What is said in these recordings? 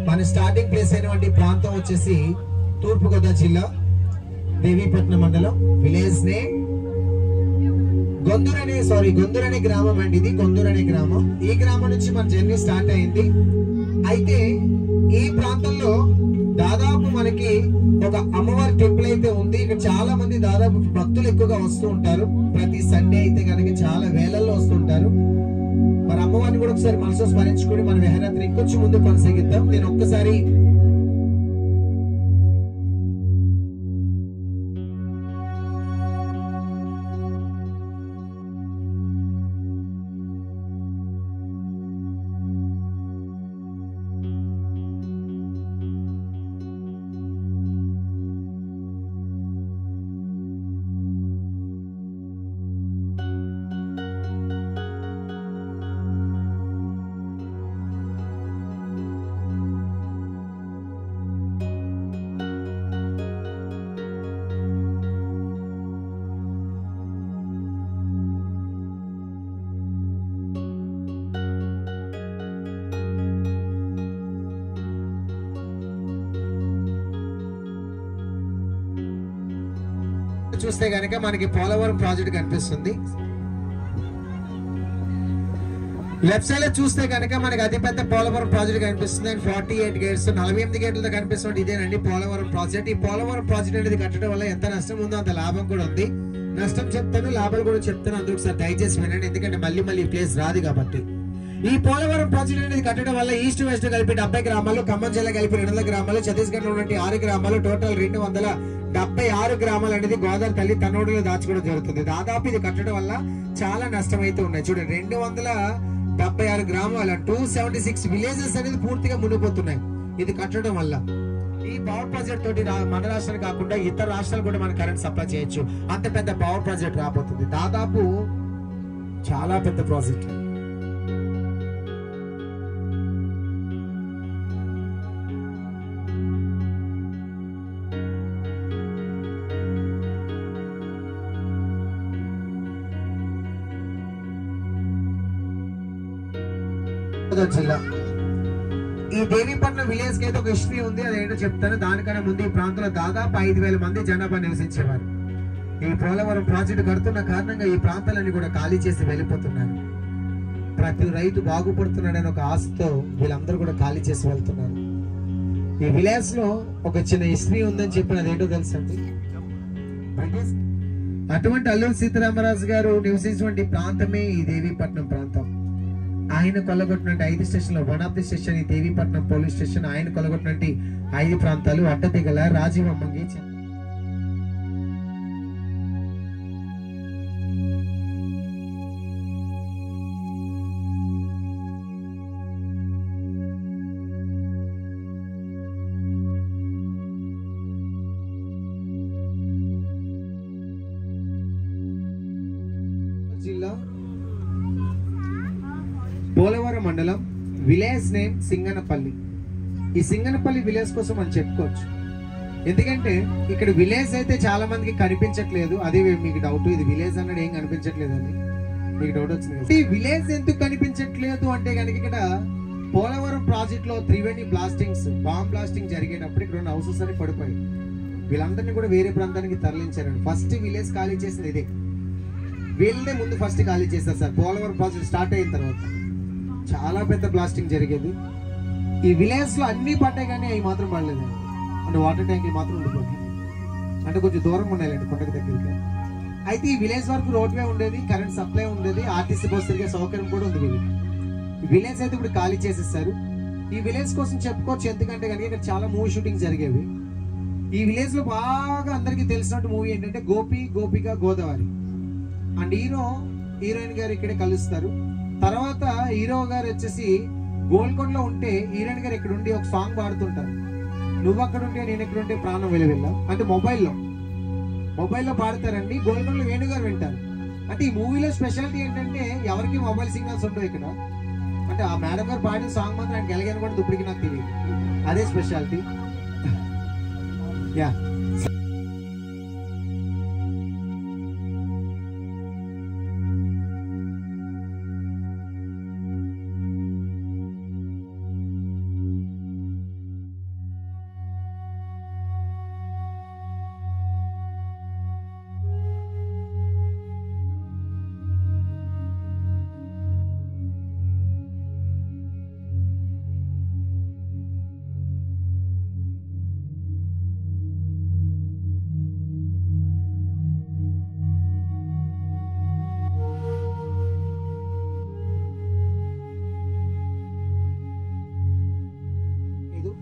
మన starting place అయినటువంటి ప్రాంతం వచ్చేసి తూర్పు గోదావరి జిల్లా దేవీపట్నం మండలం విలేజ్ నేమ్ గొందూరు అనే సారీ గొందూరు అనే గ్రామం అండి ఇది గొందూరు అనే గ్రామం ఈ గ్రామం నుంచి మన జర్నీ స్టార్ట్ అయింది అయితే ఈ ప్రాంతంలో దాదాపు మనకి ఒక అమ్మవారి టెంపుల్ అయితే ఉంది ఇక్కడ చాలా మంది దాదాపు భక్తులు ఎక్కువగా వస్తూ ఉంటారు ప్రతి సండే అయితే కనుక చాలా వేలల్లో వస్తుంటారు మరి అమ్మవారిని కూడా ఒకసారి మనసు స్మరించుకుని మన విహారయాత్ర ఇంకొంచెం ముందు కొనసాగిద్దాం నేను ఒక్కసారి చూస్తే గనక మనకి పోలవరం ప్రాజెక్ట్ కనిపిస్తుంది లెఫ్ట్ సైడ్ లో చూస్తే కనుక మనకి అతిపెద్ద పోలవరం ప్రాజెక్ట్ కనిపిస్తుంది అండ్ ఫార్టీ ఎయిట్ గేట్స్ నలభై ఎనిమిది గేట్లతో కనిపిస్తుంది ఇదేనండి పోలవరం ప్రాజెక్ట్ ఈ పోలవరం ప్రాజెక్ట్ అనేది కట్టడం వల్ల ఎంత నష్టం ఉందో అంత లాభం కూడా ఉంది నష్టం చెప్తాను లాభాలు కూడా చెప్తాను అందుకు సార్ దయచేసి వినండి ఎందుకంటే మళ్ళీ మళ్ళీ ఈ ప్లేస్ రాదు కాబట్టి ఈ పోలవరం ప్రాజెక్ట్ అనేది కట్టడం వల్ల ఈస్ట్ వెస్ట్ కలిపి డెబ్బై గ్రామాలు ఖమ్మం జిల్లా కలిపి రెండు వందల గ్రామాలు ఛత్తీస్గఢ్ లో ఉన్నటువంటి ఆరు గ్రామాలు టోటల్ రెండు వందల డెబ్బై ఆరు గ్రామాలు అనేది గోదావరి తల్లి తన్నోడులో దాచుకోవడం జరుగుతుంది దాదాపు ఇది కట్టడం వల్ల చాలా నష్టం అయితే ఉన్నాయి చూడండి రెండు వందల డెబ్బై ఆరు గ్రామాల టూ సెవెంటీ సిక్స్ విలేజెస్ అనేది పూర్తిగా మునిగిపోతున్నాయి ఇది కట్టడం వల్ల ఈ పవర్ ప్రాజెక్ట్ తోటి రా- మన రాష్ట్రాలు కాకుండా ఇతర రాష్ట్రాలు కూడా మన కరెంట్ సప్లై చేయొచ్చు అంత పెద్ద పవర్ ప్రాజెక్ట్ రాబోతుంది దాదాపు చాలా పెద్ద ప్రాజెక్ట్ గోదావరి జిల్లా ఈ దేవీపట్నం విలేజ్ కి అయితే ఒక హిస్టరీ ఉంది అదేంటో చెప్తాను దానికన్నా ముందు ఈ ప్రాంతంలో దాదాపు ఐదు వేల మంది జనాభా నివసించేవారు ఈ పోలవరం ప్రాజెక్టు కడుతున్న కారణంగా ఈ ప్రాంతాలన్నీ కూడా ఖాళీ చేసి వెళ్ళిపోతున్నారు ప్రతి రైతు బాగుపడుతున్నాడని ఒక ఆశతో వీళ్ళందరూ కూడా ఖాళీ చేసి వెళ్తున్నారు ఈ విలేజ్ లో ఒక చిన్న హిస్టరీ ఉందని చెప్పిన అదేంటో తెలుసండి బ్రిటిష్ అటువంటి అల్లూరి సీతారామరాజు గారు నివసించినటువంటి ప్రాంతమే ఈ దేవీపట్నం ప్రాంతం ఆయన కొల్లగొట్టినట్టు ఐదు స్టేషన్లు వన్ ఆఫ్ ది స్టేషన్ ఈ దేవీపట్నం పోలీస్ స్టేషన్ ఆయన కొల్లగొట్టినట్టు ఐదు ప్రాంతాలు అడ్డదిగల రాజీవమ్మంగి చి- జిల్లా పోలవరం మండలం విలేజ్ నేమ్ సింగనపల్లి ఈ సింగనపల్లి విలేజ్ కోసం మనం చెప్పుకోవచ్చు ఎందుకంటే ఇక్కడ విలేజ్ అయితే చాలా మందికి కనిపించట్లేదు అదే మీకు డౌట్ ఇది విలేజ్ అన్నది ఏం కనిపించట్లేదు అని మీకు డౌట్ వచ్చింది కదా. ఈ విలేజ్ ఎందుకు కనిపించట్లేదు అంటే కనుక ఇక్కడ పోలవరం ప్రాజెక్ట్ లో త్రివేణి బ్లాస్టింగ్స్ బాంబ్ బ్లాస్టింగ్ జరిగేటప్పుడు ఇక్కడ ఉన్న హౌసెస్ అన్ని పడిపోయాయి వీళ్ళందరినీ కూడా వేరే ప్రాంతానికి తరలించారండి ఫస్ట్ విలేజ్ ఖాళీ చేసింది ఇదే వీళ్ళే ముందు ఫస్ట్ ఖాళీ చేశారు సార్ పోలవరం ప్రాజెక్ట్ స్టార్ట్ అయిన తర్వాత చాలా పెద్ద బ్లాస్టింగ్ జరిగేది ఈ విలేజ్ లో అన్ని పడ్డాయి కానీ అవి మాత్రం పడలేదు అంటే వాటర్ ట్యాంకులు మాత్రం ఉండిపోతాయి అంటే కొంచెం దూరం ఉండాలండి కొండకి దగ్గరికి అయితే ఈ విలేజ్ వరకు రోడ్వే ఉండేది కరెంట్ సప్లై ఉండేది ఆర్టీసీ బస్ తిరిగే సౌకర్యం కూడా ఉంది వీళ్ళకి ఈ విలేజ్ అయితే ఇప్పుడు ఖాళీ చేసేస్తారు ఈ విలేజ్ కోసం చెప్పుకోవచ్చు ఎందుకంటే కనుక ఇక్కడ చాలా మూవీ షూటింగ్ జరిగేవి ఈ విలేజ్ లో బాగా అందరికీ తెలిసినట్టు మూవీ ఏంటంటే గోపి గోపిక గోదావరి అండ్ హీరో హీరోయిన్ గారు ఇక్కడే కలుస్తారు తర్వాత హీరో గారు వచ్చేసి గోల్కొండలో ఉంటే హీరోయిన్ గారు ఇక్కడ ఉండి ఒక సాంగ్ పాడుతుంటారు నువ్వు అక్కడ ఉంటే నేను ఇక్కడ ఉంటే ప్రాణం వెలువెళ్ళా అంటే మొబైల్లో మొబైల్లో పాడతారండి గోల్కొండలో వేణు గారు వింటారు అంటే ఈ మూవీలో స్పెషాలిటీ ఏంటంటే ఎవరికి మొబైల్ సిగ్నల్స్ ఉండవు ఇక్కడ అంటే ఆ మేడం గారు పాడిన సాంగ్ మాత్రం ఆయన గెలగాను కూడా ఇప్పటికి నాకు తెలియదు అదే స్పెషాలిటీ యా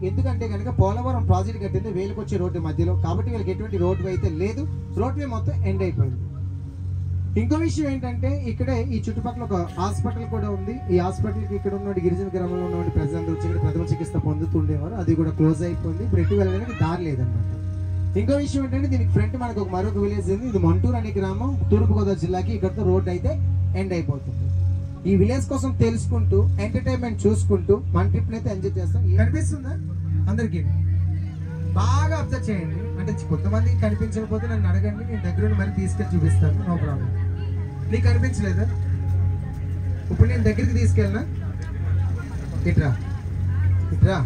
ఎందుకంటే కనుక పోలవరం ప్రాజెక్ట్ కట్టింది వేలకు వచ్చే రోడ్డు మధ్యలో కాబట్టి వీళ్ళకి ఎటువంటి రోడ్డు అయితే లేదు రోడ్ వే మొత్తం ఎండ్ అయిపోయింది ఇంకో విషయం ఏంటంటే ఇక్కడే ఈ చుట్టుపక్కల ఒక హాస్పిటల్ కూడా ఉంది ఈ హాస్పిటల్కి ఇక్కడ ఉన్న గిరిజన గ్రామంలో ఉన్న ప్రజలందరూ వచ్చి ఇక్కడ ప్రథమ చికిత్స పొందుతుండేవారు అది కూడా క్లోజ్ అయిపోయింది ఇప్పుడు ఎటు వెళ్ళడానికి దారి లేదన్నమాట ఇంకో విషయం ఏంటంటే దీనికి ఫ్రంట్ మనకు ఒక మరొక విలేజ్ ఉంది ఇది మంటూరు అనే గ్రామం తూర్పుగోదావరి జిల్లాకి ఇక్కడతో రోడ్ అయితే ఎండ్ అయిపోతుంది ఈ విలేజ్ కోసం తెలుసుకుంటూ ఎంటర్టైన్మెంట్ చూసుకుంటూ మన ట్రిప్ అయితే ఎంజాయ్ చేస్తాం కనిపిస్తుందా అందరికీ బాగా అబ్జర్వ్ చేయండి అంటే కొంతమంది కనిపించకపోతే నన్ను అడగండి నేను దగ్గరుండి మరి తీసుకెళ్ళి చూపిస్తాను నో ప్రాబ్లం నీకు కనిపించలేదా ఇప్పుడు నేను దగ్గరికి తీసుకెళ్ళినా ఇట్రా ఇట్రా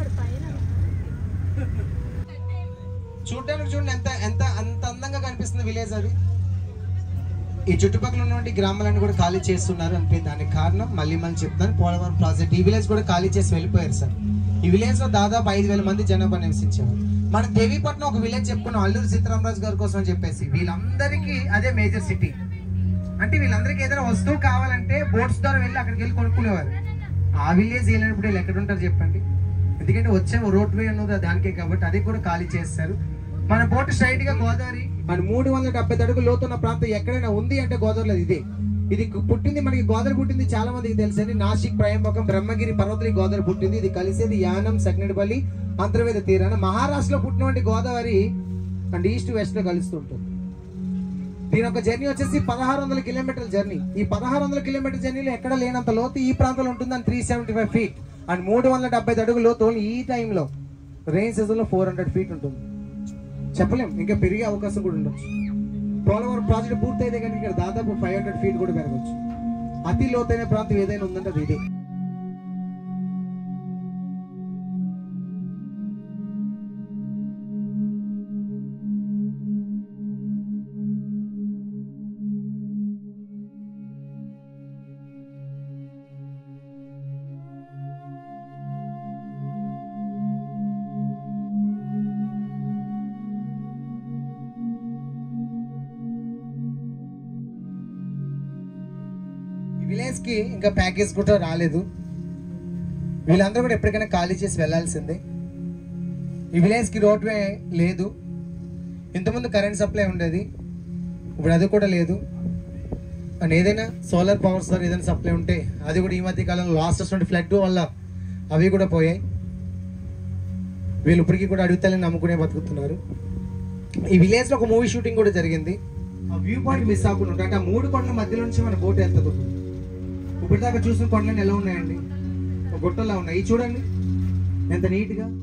చూడడానికి చూడండి ఎంత ఎంత అంత అందంగా కనిపిస్తుంది విలేజ్ అది ఈ చుట్టుపక్కల ఉన్నటువంటి గ్రామాలను కూడా ఖాళీ చేస్తున్నారు అంటే దానికి కారణం మళ్ళీ మళ్ళీ చెప్తాను పోలవరం ప్రాజెక్ట్ ఈ విలేజ్ కూడా ఖాళీ చేసి వెళ్ళిపోయారు సార్ ఈ విలేజ్ లో దాదాపు ఐదు వేల మంది జనాభా నివసించారు మన దేవీపట్నం ఒక విలేజ్ చెప్పుకున్నాం అల్లూరు సీతారామరాజు గారి కోసం అని చెప్పేసి వీళ్ళందరికీ అదే మేజర్ సిటీ అంటే వీళ్ళందరికీ ఏదైనా వస్తువు కావాలంటే బోట్స్ ద్వారా వెళ్ళి అక్కడికి వెళ్ళి కొనుక్కునేవారు ఆ విలేజ్ వెళ్ళినప్పుడు వీళ్ళు ఎక్కడ ఉంటారు చెప్పండి ఎందుకంటే వచ్చే రోడ్ వే ఉన్నది దానికే కాబట్టి అది కూడా ఖాళీ చేస్తారు మన బోట్ స్ట్రైట్ గా గోదావరి మన మూడు వందల డెబ్బై అడుగులు లోతున్న ప్రాంతం ఎక్కడైనా ఉంది అంటే గోదావరిలో ఇదే ఇది పుట్టింది మనకి గోదావరి పుట్టింది చాలా మందికి తెలుసండి నాసిక్ ప్రయంబకం బ్రహ్మగిరి పర్వతలి గోదావరి పుట్టింది ఇది కలిసేది యానం సగ్నడిపల్లి అంతర్వేద తీరాన మహారాష్ట్రలో పుట్టినటువంటి గోదావరి అండ్ ఈస్ట్ వెస్ట్ లో కలుస్తుంటుంది దీని ఒక జర్నీ వచ్చేసి పదహారు వందల కిలోమీటర్ల జర్నీ ఈ పదహారు వందల కిలోమీటర్ జర్నీలో ఎక్కడ లేనంత లోతు ఈ ప్రాంతంలో ఉంటుందని three seventy five feet and మూడు వందల డెబ్బై అడుగులు లోతు ఓన్లీ ఈ టైంలో రెయిన్ సీజన్ లో ఫోర్ హండ్రెడ్ ఫీట్ ఉంటుంది చెప్పలేం ఇంకా పెరిగే అవకాశం కూడా ఉండొచ్చు పోలవరం ప్రాజెక్ట్ పూర్తయితే కనుక ఇక్కడ దాదాపు ఫైవ్ హండ్రెడ్ ఫీట్ కూడా పెరగచ్చు అతి లోతైన ప్రాంతం ఏదైనా ఉందంటే అది ఇదే ఈ విలేజ్ కి ఇంకా ప్యాకేజ్ కూడా రాలేదు వీళ్ళందరూ కూడా ఎప్పటికైనా ఖాళీ చేసి వెళ్ళాల్సిందే ఈ విలేజ్ కి రోడ్ వే లేదు ఇంతకుముందు కరెంట్ సప్లై ఉండేది ఇప్పుడు అది కూడా లేదు అండ్ ఏదైనా సోలార్ పవర్ సార్ ఏదైనా సప్లై ఉంటే అది కూడా ఈ మధ్య కాలంలో లాస్ట్ వస్తుంటే ఫ్లడ్ వల్ల అవి కూడా పోయాయి వీళ్ళు ఇప్పటికీ కూడా అడుగుతాలని నమ్ముకునే బతుకుతున్నారు ఈ విలేజ్ లో ఒక మూవీ షూటింగ్ కూడా జరిగింది ఆ వ్యూ పాయింట్ మిస్ అవ్వకుండా ఉంటుంది. అంటే ఆ మూడు కొండల మధ్య నుంచి మన బోట్ వెళ్తుంది ఇప్పుడు దాకా చూసిన కొండలు ఎలా ఉన్నాయండి ఒక గుట్టలా ఉన్నాయి ఇవి చూడండి ఎంత నీట్ గా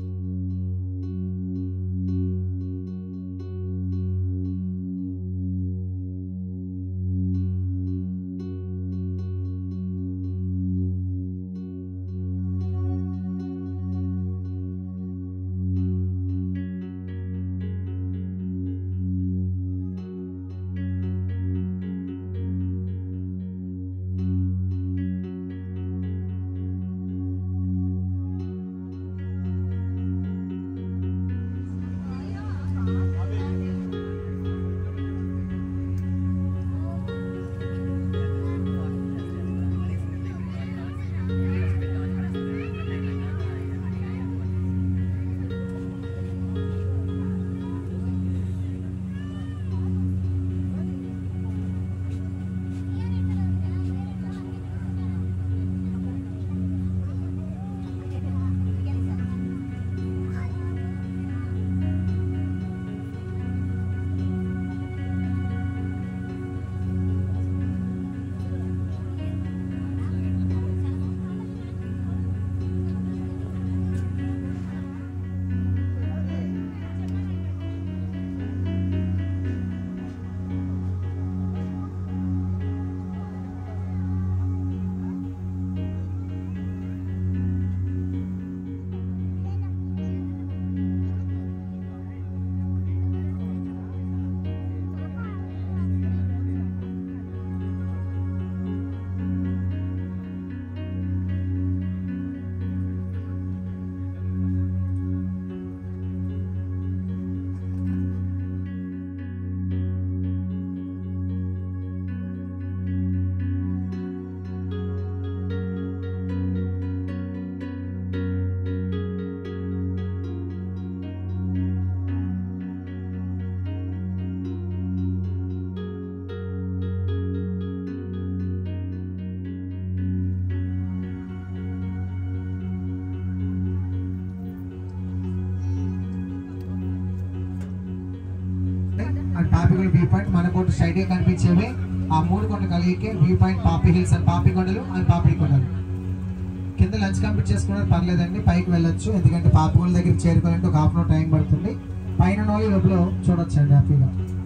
అండ్ పాపికొండ వ్యూ పాయింట్ మన కోట స్ట్రైట్ గా కనిపించేవి ఆ మూడు కొండ కలిగికే view point Papi hills and Papi కొండలు అండ్ పాపిడి కొండలు కింద లంచ్ కంప్లీట్ చేసుకున్నారు పర్లేదండి పైకి వెళ్ళొచ్చు ఎందుకంటే పాపికొండ దగ్గరికి చేరుకోవాలంటే ఒక హాఫ్ అన్ అవర్ టైం పడుతుంది పైన వాళ్ళు లోపల చూడొచ్చు అండి హ్యాపీగా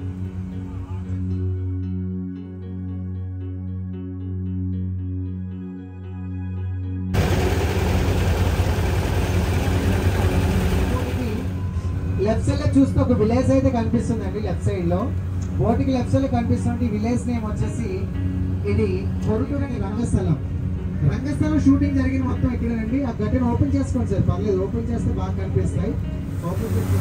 లెఫ్ట్ సైడ్ లో చూస్తే ఒక విలేజ్ అయితే కనిపిస్తుందండి లెఫ్ట్ సైడ్ లో బోటికి లెఫ్ట్ సైడ్ లో కనిపిస్తుంది విలేజ్ నేమ్ వచ్చేసి ఇది పొరుటూరని రంగస్థలం రంగస్థలం షూటింగ్ జరిగిన మొత్తం ఇక్కడేనండి ఆ గట్టిని ఓపెన్ చేసుకోండి సార్ పర్లేదు ఓపెన్ చేస్తే బాగా కనిపిస్తాయి ఓపెన్ చేసి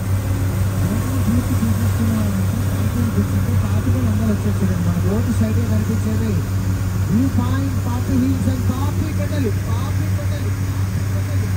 వచ్చేసాడు మన రోడ్డు సైడ్ కనిపించేది view point Papi hills and Papi కొండలు పాపి కొండలు పాపి కొండలు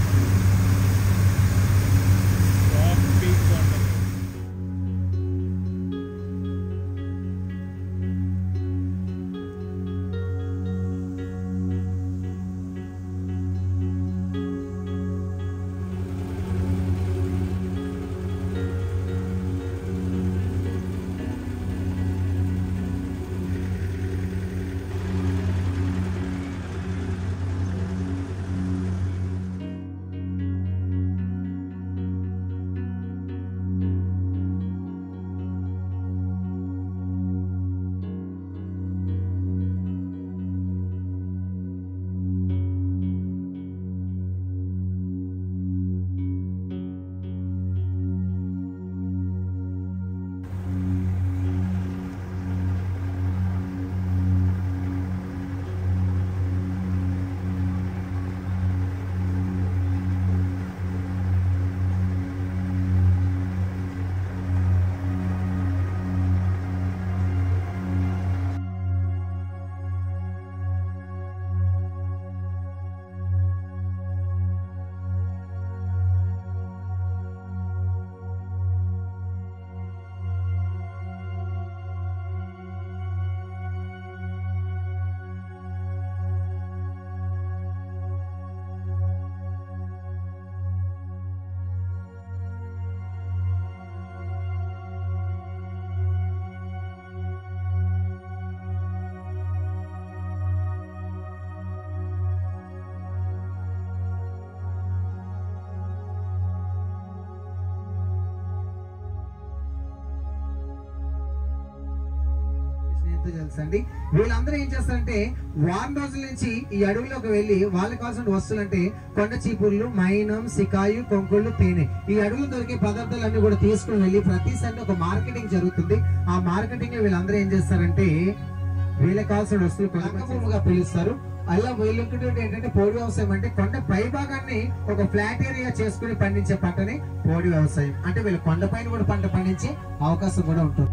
ఎంతో తెలుసండి వీళ్ళందరూ ఏం చేస్తారంటే వారం రోజుల నుంచి ఈ అడవిలోకి వెళ్ళి వాళ్ళకి కావాల్సిన వస్తువులు అంటే కొండ చీపుర్లు మైనం సికాయు కొంకుళ్ళు తేనె ఈ అడవిలో దొరికే పదార్థాలన్నీ కూడా తీసుకుని వెళ్ళి ప్రతి సండే ఒక మార్కెటింగ్ జరుగుతుంది ఆ మార్కెటింగ్ లో వీళ్ళందరూ ఏం చేస్తారంటే వీళ్ళకి కావాల్సిన వస్తువులు కొనుగోలుగా పిలుస్తారు అలా వీళ్ళొకటి ఏంటంటే పోడి వ్యవసాయం అంటే కొండ పై భాగాన్ని ఒక ఫ్లాట్ ఏరియా చేసుకుని పండించే పంటని పోడి వ్యవసాయం అంటే వీళ్ళు కొండ పైన కూడా పంట పండించే అవకాశం కూడా ఉంటుంది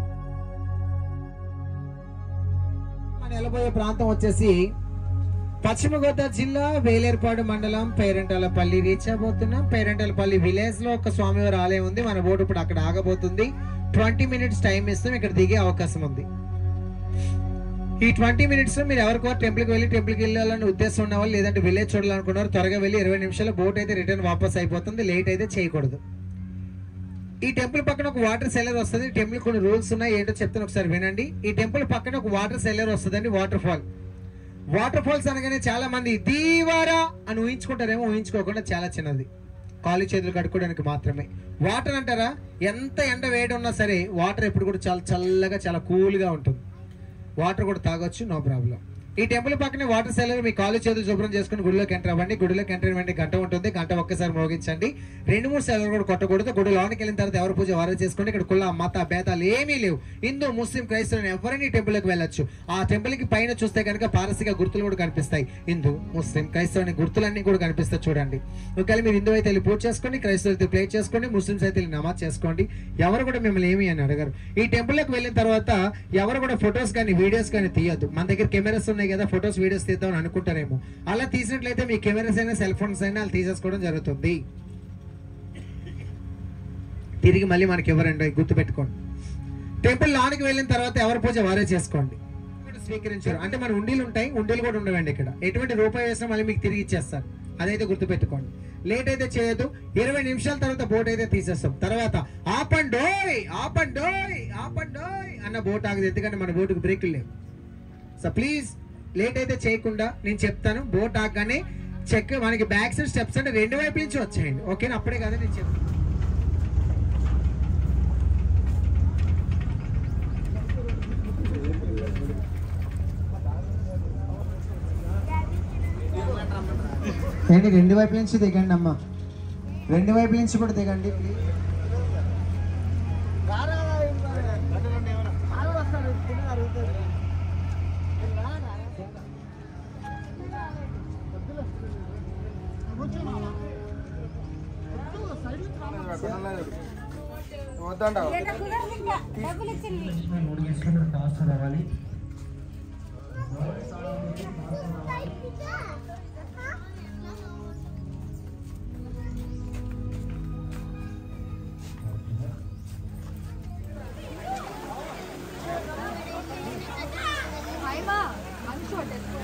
మనం వెళ్ళబోయే ప్రాంతం వచ్చేసి పశ్చిమ గోదావరి జిల్లా వేలేరుపాడు మండలం పేరంటాలపల్లి రీచ్ అవబోతున్నాం పేరంటాలపల్లి విలేజ్ లో ఒక స్వామివారి ఆలయం ఉంది మన బోర్డు ఇప్పుడు అక్కడ ఆగబోతుంది ట్వంటీ మినిట్స్ టైం ఇస్తాం ఇక్కడ దిగే అవకాశం ఉంది ఈ ట్వంటీ మినిట్స్ లో మీరు ఎవరికో టెంపుల్ కి వెళ్ళి టెంపుల్ కి వెళ్ళాలని ఉద్దేశం ఉన్న వాళ్ళు లేదంటే విలేజ్ చూడాలనుకున్నారు త్వరగా వెళ్ళి ఇరవై నిమిషాల బోట్ అయితే రిటర్న్ వాపస్ అయిపోతుంది లేట్ అయితే చేయకూడదు ఈ టెంపుల్ పక్కన ఒక వాటర్ సెల్లర్ వస్తుంది టెంపుల్ కొన్ని రూల్స్ ఉన్నాయి ఏంటో చెప్తాను ఒకసారి వినండి ఈ టెంపుల్ పక్కన ఒక వాటర్ సెల్లర్ వస్తుందండి వాటర్ ఫాల్ వాటర్ ఫాల్స్ అనగానే చాలా మంది దీవారా అని ఊహించుకుంటారేమో ఊహించుకోకుండా చాలా చిన్నది కాలు చేతులు కడుక్కోవడానికి మాత్రమే వాటర్ అంటారా ఎంత ఎండ వేడి ఉన్నా సరే వాటర్ ఎప్పుడు కూడా చాలా చల్లగా చాలా కూల్గా ఉంటుంది వాటర్ కూడా తాగొచ్చు నో ప్రాబ్లం ఈ టెంపుల్ పక్కనే వాటర్ సెల్లర్ మీ కాలు చేతులు శుభ్రం చేసుకుని గుడిలోకి ఎంటర్ అవ్వండి గుడిలోకి ఎంటర్ అవ్వండి గంట ఉంటుంది గంట ఒక్కసారి మోగించండి రెండు మూడు సెల్లర్ కూడా కొట్టకూడదు గుడి లోనికి వెళ్ళిన తర్వాత ఎవరు పూజ వారే చేసుకోండి ఇక్కడ కుల మత భేదాలు ఏమీ లేవు హిందూ ముస్లిం క్రైస్తవులు ఎవరైనా టెంపుల్కి వెళ్ళొచ్చు ఆ టెంపుల్ కి పైన చూస్తే కనుక పారసిక గుర్తులు కూడా కనిపిస్తాయి హిందూ ముస్లిం క్రైస్తవుని గుర్తులన్నీ కూడా కనిపిస్తాయి చూడండి ఒకవేళ మీరు హిందూ అయితే వెళ్ళి పూజ చేసుకోండి క్రైస్తవులు అయితే ప్లే చేసుకోండి ముస్లిమ్స్ అయితే వెళ్ళి నమాజ్ చేసుకోండి ఎవరు కూడా మిమ్మల్ని ఏమి అని అడగరు ఈ టెంపుల్లోకి వెళ్ళిన తర్వాత ఎవరు కూడా ఫొటోస్ కానీ వీడియోస్ కానీ తీయద్దు మన దగ్గర కెమెరాస్ ఉన్నాయి కదా ఫొటోస్ వీడియోస్ తీద్దామని అనుకుంటారేమో అలా తీసినట్లయితే మీ కెమెరాస్ అయినా సెల్ ఫోన్స్ అయినా వాళ్ళు తీసేసుకోవడం జరుగుతుంది తిరిగి మళ్ళీ మనకి ఎవరండి గుర్తుపెట్టుకోండి టెంపుల్ లోనికి వెళ్ళిన తర్వాత ఎవరి పూజ వారే చేసుకోండి కూడా స్వీకరించారు అంటే మన ఉండీలు ఉంటాయి ఉండీలు కూడా ఉండవండి ఇక్కడ ఎటువంటి రూపాయి వేసినా మళ్ళీ మీకు తిరిగి ఇచ్చేస్తారు అదైతే గుర్తుపెట్టుకోండి లేట్ అయితే చేయొద్దు ఇరవై నిమిషాల తర్వాత బోట్ అయితే తీసేస్తాం తర్వాత ఆపండోయ్ ఆపండోయ్ ఆపండోయ్ అన్న బోట్ ఆగదు ఎందుకంటే మన బోటుకు బ్రేకులు లేవు సో ప్లీజ్ లేట్ అయితే చేయకుండా నేను చెప్తాను బోట్ ఆగగానే చెక్ మనకి బ్యాక్ సైడ్ స్టెప్స్ అంటే రెండు వైపు నుంచి వచ్చేయండి ఓకేనా అప్పుడే కదా నేను చెప్తాను ఏంటి రెండు వైపుల నుంచి దిగండి అమ్మా రెండు వైపుల నుంచి కూడా దిగండి ప్లీజ్ వద్దంటావు డబ్బులు ఇచ్చింది మూడు గంటలు టాస్ రావాలి అయివా మనిషి పట్టేసుకో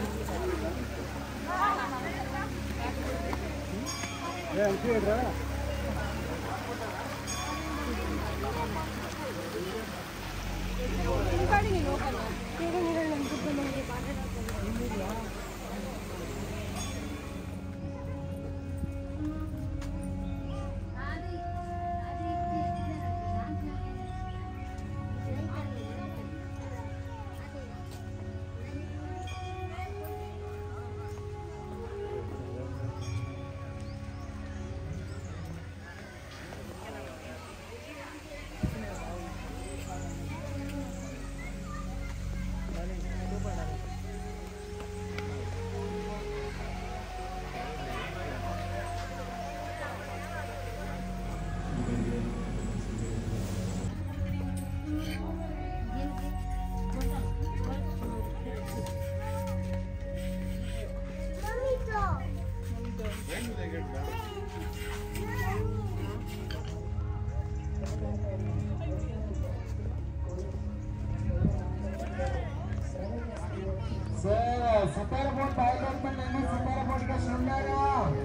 సార్ సతార బోట్ బయలుదేరుతుందండి సతార బోట్ గా ఉండారా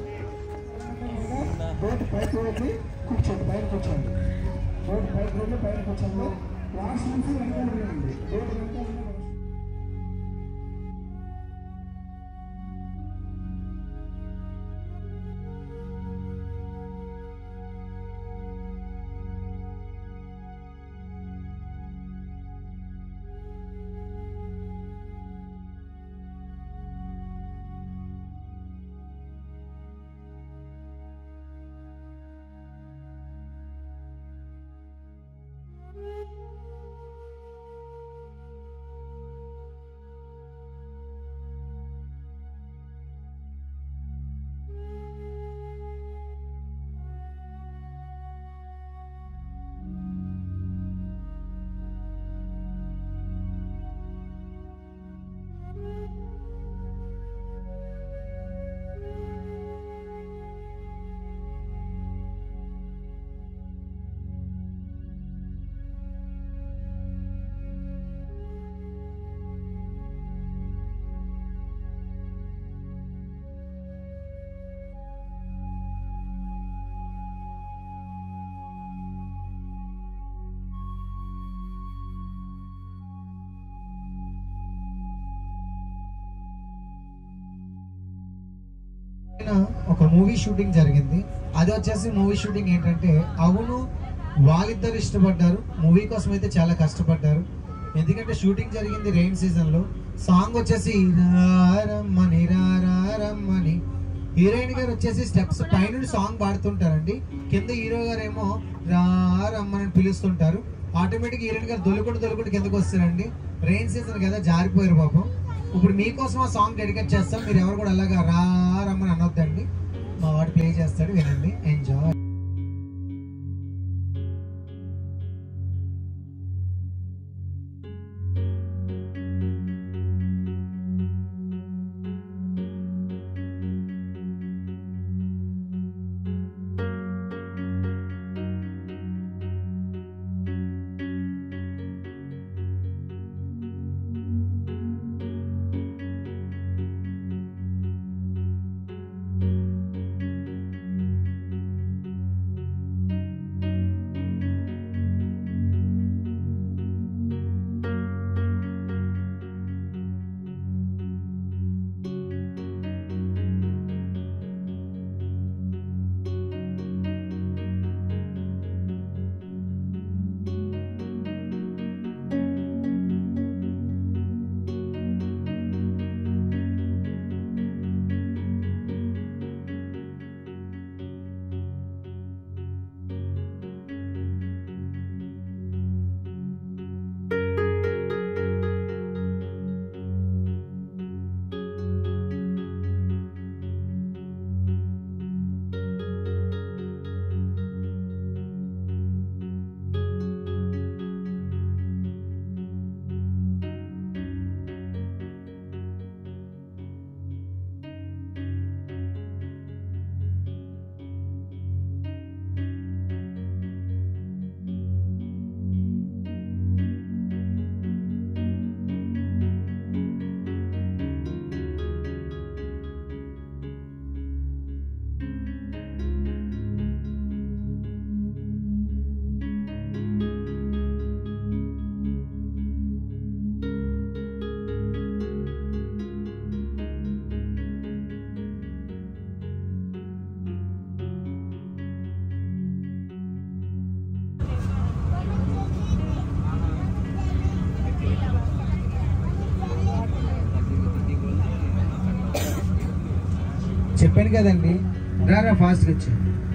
బోట్ పైకి వెళ్ళి కూర్చోండి పైన కూర్చోండి బోట్ పైకి వెళ్ళి పైన కూర్చోండి లాస్ట్ నుంచి వెనకాల వెళ్ళండి బోట్ వెనకాల ఉన్న లాస్ట్ ఒక మూవీ షూటింగ్ జరిగింది అది వచ్చేసి మూవీ షూటింగ్ ఏంటంటే అవును వాళ్ళిద్దరు ఇష్టపడ్డారు మూవీ కోసం అయితే చాలా కష్టపడ్డారు ఎందుకంటే షూటింగ్ జరిగింది రెయిన్ సీజన్ లో సాంగ్ వచ్చేసి రారమ్మని రారమ్మని హీరోయిన్ గారు వచ్చేసి స్టెప్స్ పైన సాంగ్ పాడుతుంటారండి కింద హీరో గారు ఏమో రారమ్మని పిలుస్తుంటారు ఆటోమేటిక్ హీరోయిన్ గారు దొలుకుడు దొలుకుడు కిందకు వస్తారండి రెయిన్ సీజన్ కదా జారిపోయారు పాపం ఇప్పుడు మీకోసం ఆ సాంగ్ డెడికేట్ చేస్తాం మీరు ఎవరు కూడా అలాగా రా రమ్మని అనొద్దండి మా వాడు ప్లే చేస్తాడు వినండి ఎంజాయ్ చెప్పాను కదండి రారా ఫాస్ట్గా వచ్చా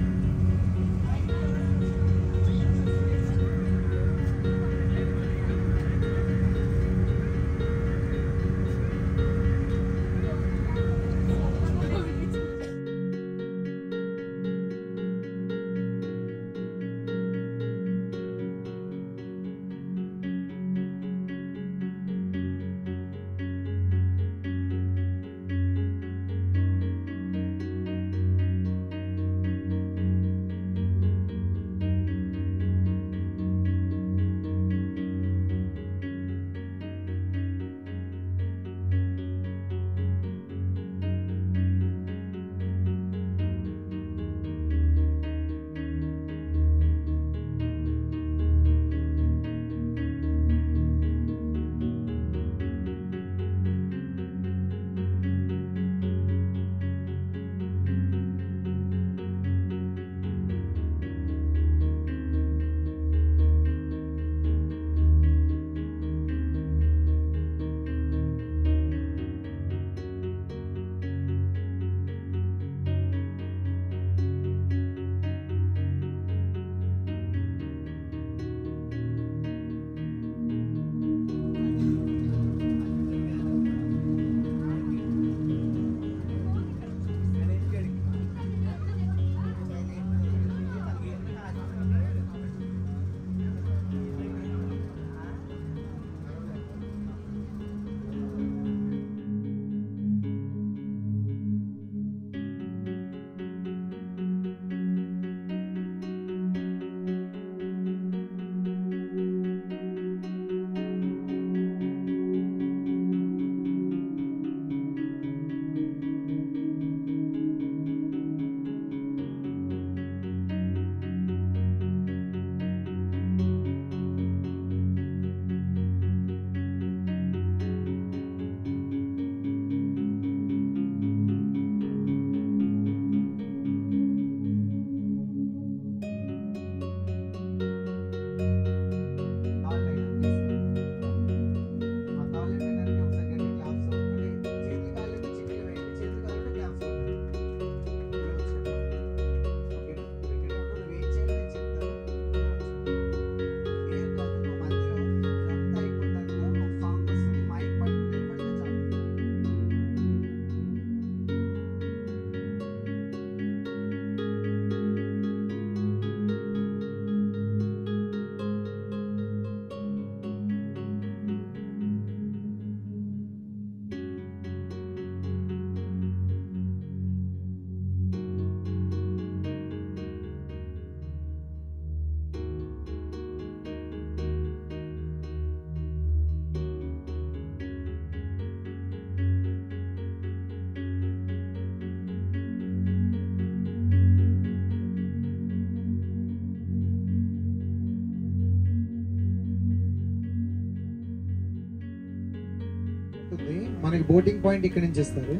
ఉంటుంది మనకి బోటింగ్ పాయింట్ ఇక్కడ నుంచి ఇస్తారు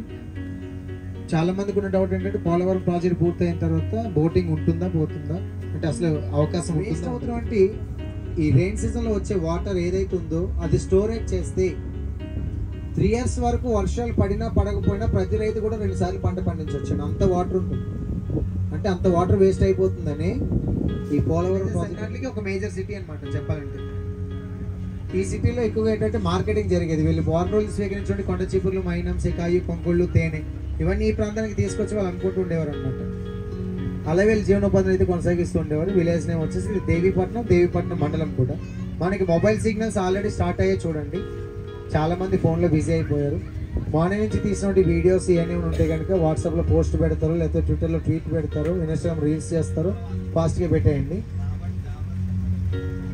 చాలా మందికి ఉన్న డౌట్ ఏంటంటే పోలవరం ప్రాజెక్ట్ పూర్తయిన తర్వాత బోటింగ్ ఉంటుందా పోతుందా అంటే అసలు అవకాశం వేస్ట్ అవుతున్నటువంటి ఈ రెయిన్ సీజన్ లో వచ్చే వాటర్ ఏదైతే ఉందో అది స్టోరేజ్ చేస్తే త్రీ ఇయర్స్ వరకు వర్షాలు పడినా పడకపోయినా ప్రతి రైతు కూడా రెండు సార్లు పంట పండించవచ్చు అంత వాటర్ ఉంటుంది అంటే అంత వాటర్ వేస్ట్ అయిపోతుందని ఈ పోలవరం ప్రాజెక్ట్ ఒక మేజర్ సిటీ అన్నమాట చెప్పాలంటే ఈ సిటీలో ఎక్కువగా ఏంటంటే మార్కెటింగ్ జరిగేది వీళ్ళు బోర్నోళ్ళు స్వీకరించుకుంటే కొండ చీపుర్లు మైనం సికాయి కొంకుళ్ళు తేనె ఇవన్నీ ఈ ప్రాంతానికి తీసుకొచ్చి వాళ్ళు అమ్ముకుంటూ ఉండేవారు అనమాట అలా వీళ్ళు జీవనోపాధిని అయితే కొనసాగిస్తూ ఉండేవారు విలేజ్ నేమ్ వచ్చేసి ఇది దేవీపట్నం దేవీపట్నం మండలం కూడా మనకి మొబైల్ సిగ్నల్స్ ఆల్రెడీ స్టార్ట్ అయ్యాయి చూడండి చాలా మంది ఫోన్లో బిజీ అయిపోయారు మార్నింగ్ నుంచి తీసినటువంటి వీడియోస్ ఇవన్నీ ఉంటే కనుక వాట్సాప్లో పోస్ట్ పెడతారు లేకపోతే ట్విట్టర్లో ట్వీట్ పెడతారు ఇన్స్టాగ్రామ్ రీల్స్ చేస్తారు ఫాస్ట్గా పెట్టేయండి